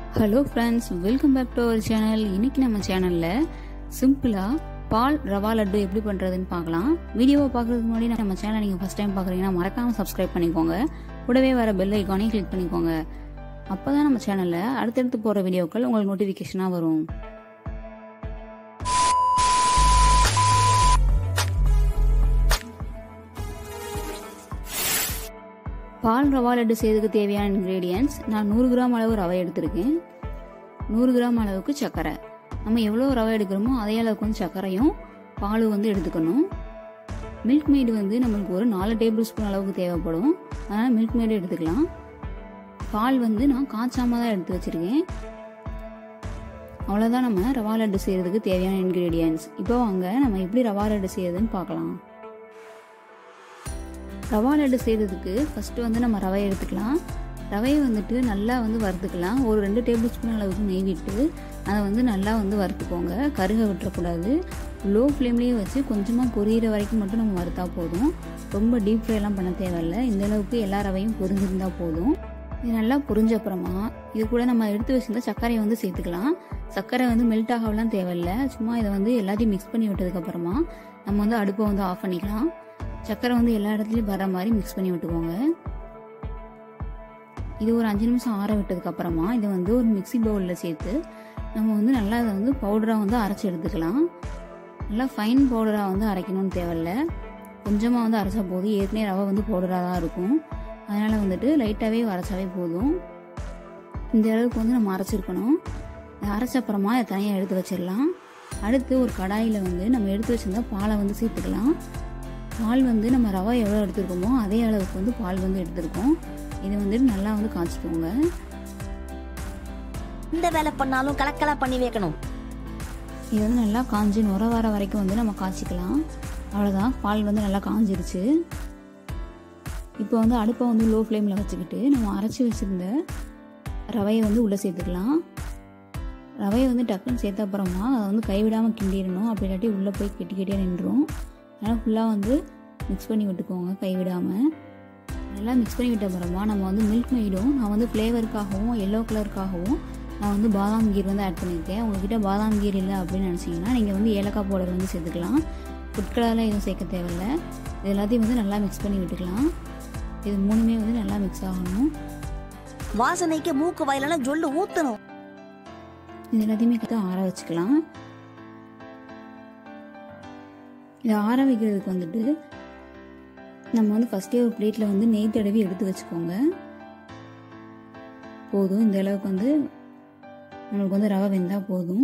hello friends welcome back to our channel இன்னைக்கு நம்ம சேனலில் சிம்பிளாக பால் ரவா லட்டு எப்படி பண்ணுறதுன்னு பார்க்கலாம் வீடியோவை பார்க்குறதுக்கு முன்னாடி நம்ம சேனலை நீங்கள் ஃபஸ்ட் டைம் பார்க்குறீங்கன்னா மறக்காமல் சப்ஸ்கிரைப் பண்ணிக்கோங்க கூடவே வர பெல் ஐக்கானையும் கிளிக் பண்ணிக்கோங்க அப்போ தான் நம்ம சேனலில் அடுத்தடுத்து போகிற வீடியோக்கள் உங்களுக்கு நோட்டிஃபிகேஷனாக வரும் பால் ரவா லட்டு செய்யறதுக்கு தேவையான இன்க்ரீடியன்ஸ் நான் நூறு கிராம் அளவு ரவை எடுத்திருக்கேன் நூறு கிராம் அளவுக்கு சர்க்கரை நம்ம எவ்வளோ ரவை எடுக்கிறோமோ அதே அளவுக்கு வந்து சர்க்கரையும் பாலும் வந்து எடுத்துக்கணும் மில்க் மேடு வந்து நம்மளுக்கு ஒரு நாலு டேபிள் ஸ்பூன் அளவுக்கு தேவைப்படும் அதனால் மில்க் மேடு எடுத்துக்கலாம் பால் வந்து நான் காய்ச்சாம தான் எடுத்து வச்சுருக்கேன் அவ்வளோதான் நம்ம ரவா லட்டு செய்கிறதுக்கு தேவையான இன்க்ரீடியன்ஸ் இப்போ வாங்க நம்ம எப்படி ரவா லட்டு செய்யறதுன்னு பார்க்கலாம் ரவா லட்டு செய்கிறதுக்கு ஃபஸ்ட்டு வந்து நம்ம ரவை எடுத்துக்கலாம் ரவையை வந்துட்டு நல்லா வந்து வறுத்துக்கலாம் ஒரு ரெண்டு டேபிள் ஸ்பூன் அளவுக்கு நெய் விட்டு அதை வந்து நல்லா வந்து வறுத்துக்கோங்க கருக விட்டுறக்கூடாது லோ ஃப்ளேம்லேயே வச்சு கொஞ்சமாக பொரியிற வரைக்கும் மட்டும் நம்ம வறுத்தா போதும் ரொம்ப டீப் ஃப்ரைலாம் பண்ண தேவையில்ல இந்த அளவுக்கு எல்லா ரவையும் பொரிஞ்சிருந்தால் போதும் இது நல்லா பொரிஞ்ச அப்புறமா இது கூட நம்ம எடுத்து வச்சிருந்த சர்க்கரையை வந்து சேர்த்துக்கலாம் சர்க்கரை வந்து மெல்ட் ஆகலாம் தேவையில்ல சும்மா இதை வந்து எல்லாத்தையும் மிக்ஸ் பண்ணி விட்டதுக்கப்புறமா நம்ம வந்து அடுப்பை வந்து ஆஃப் பண்ணிக்கலாம் சர்க்கரை வந்து எல்லா இடத்துலையும் வர மாதிரி மிக்ஸ் பண்ணி விட்டுக்கோங்க இது ஒரு அஞ்சு நிமிஷம் ஆற விட்டதுக்கு அப்புறமா இதை வந்து ஒரு மிக்சி பவுலில் சேர்த்து நம்ம வந்து நல்லா இதை வந்து பவுடராக வந்து அரைச்சி எடுத்துக்கலாம் நல்லா ஃபைன் பவுடராக வந்து அரைக்கணும்னு தேவையில்ல கொஞ்சமாக வந்து அரைச்சா போதும் ஏற்கனவே ரவை வந்து பவுடராக தான் இருக்கும் அதனால் வந்துட்டு லைட்டாகவே அரைச்சாவே போதும் இந்த அளவுக்கு வந்து நம்ம அரைச்சிருக்கணும் அரைச்ச அப்புறமா இதை தனியாக எடுத்து வச்சிடலாம் அடுத்து ஒரு கடாயில் வந்து நம்ம எடுத்து வச்சிருந்தா பாலை வந்து சேர்த்துக்கலாம் பால் வந்து நம்ம ரவை எவ்வளோ எடுத்துருக்கோமோ அதே அளவுக்கு வந்து பால் வந்து எடுத்திருக்கோம் இதை வந்துட்டு நல்லா வந்து காய்ச்சிக்கோங்க இந்த வேலை பண்ணாலும் கலக்கலா பண்ணி வைக்கணும் இது வந்து நல்லா காஞ்சி நுர வர வரைக்கும் வந்து நம்ம காய்ச்சிக்கலாம் அவ்வளோதான் பால் வந்து நல்லா காஞ்சிருச்சு இப்போ வந்து அடுப்பை வந்து லோ ஃப்ளேமில் வச்சுக்கிட்டு நம்ம அரைச்சி வச்சுருந்த ரவையை வந்து உள்ளே சேர்த்துக்கலாம் ரவையை வந்து டக்குன்னு சேர்த்த அப்புறமா அதை வந்து கைவிடாமல் கிண்டிடணும் அப்படி இல்லாட்டி உள்ளே போய் கெட்டி கெட்டியாக நின்றுடும் அதனால் ஃபுல்லாக வந்து மிக்ஸ் பண்ணி விட்டுக்கோங்க கைவிடாமல் நல்லா மிக்ஸ் பண்ணி விட்ட அப்புறமா நம்ம வந்து மில்க் மெய்டும் நான் வந்து ஃப்ளேவருக்காகவும் எல்லோ கலருக்காகவும் நான் வந்து பாதாம் கீர் வந்து ஆட் பண்ணியிருக்கேன் உங்ககிட்ட பாதாம் கீர் இல்லை அப்படின்னு நினச்சிங்கன்னா நீங்கள் வந்து ஏலக்காய் பவுடர் வந்து சேர்த்துக்கலாம் ஃபுட் கலரில் எதுவும் சேர்க்க தேவையில்ல இது எல்லாத்தையும் வந்து நல்லா மிக்ஸ் பண்ணி விட்டுக்கலாம் இது மூணுமே வந்து நல்லா மிக்ஸ் ஆகணும் வாசனைக்கு மூக்கு வாயிலெல்லாம் ஜொல்லு ஊத்தணும் இது எல்லாத்தையுமே கற்று ஆற வச்சுக்கலாம் இதை ஆற வைக்கிறதுக்கு வந்துட்டு நம்ம வந்து ஃபஸ்ட்டே ஒரு பிளேட்டில் வந்து நெய் தடவி எடுத்து வச்சுக்கோங்க போதும் இந்த அளவுக்கு வந்து நம்மளுக்கு வந்து ரவை வெந்தால் போதும்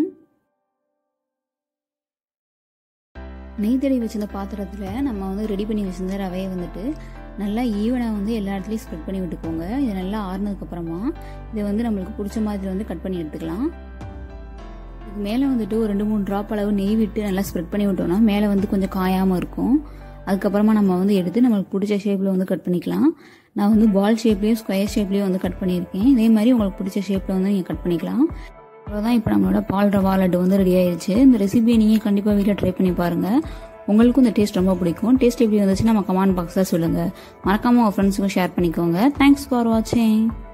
நெய் தடவி வச்சிருந்த பாத்திரத்தில் நம்ம வந்து ரெடி பண்ணி வச்சிருந்த ரவையை வந்துட்டு நல்லா ஈவனாக வந்து எல்லா இடத்துலையும் ஸ்ப்ரெட் பண்ணி விட்டுக்கோங்க இது நல்லா ஆறுனதுக்கப்புறமா இதை வந்து நம்மளுக்கு பிடிச்ச மாதிரி வந்து கட் பண்ணி எடுத்துக்கலாம் இதுக்கு மேலே வந்துட்டு ஒரு ரெண்டு மூணு ட்ராப் அளவு நெய் விட்டு நல்லா ஸ்ப்ரெட் பண்ணி விட்டோம்னா மேலே வந்து கொஞ்சம் காயாமல் இருக்கும் அதுக்கப்புறமா நம்ம வந்து எடுத்து நம்மளுக்கு பிடிச்ச ஷேப்பில் வந்து கட் பண்ணிக்கலாம் நான் வந்து பால் ஷேப்லேயும் ஸ்கொயர் ஷேப்லேயும் வந்து கட் பண்ணியிருக்கேன் இதே மாதிரி உங்களுக்கு பிடிச்ச ஷேப்பில் வந்து நீங்கள் கட் பண்ணிக்கலாம் அவ்வளோதான் இப்போ நம்மளோட பால் ரவா லட்டு வந்து ரெடி ஆயிடுச்சு இந்த ரெசிபியை நீங்கள் கண்டிப்பாக வீட்டில் ட்ரை பண்ணி பாருங்கள் உங்களுக்கும் இந்த டேஸ்ட் ரொம்ப பிடிக்கும் டேஸ்ட் எப்படி வந்துச்சு நம்ம கமெண்ட் பாக்ஸில் சொல்லுங்கள் மறக்காமல் உங்கள் ஃப்ரெண்ட்ஸுக்கும் ஷேர் பண்ணிக்கோங்க தேங்க்ஸ் ஃபார் வாட்சிங்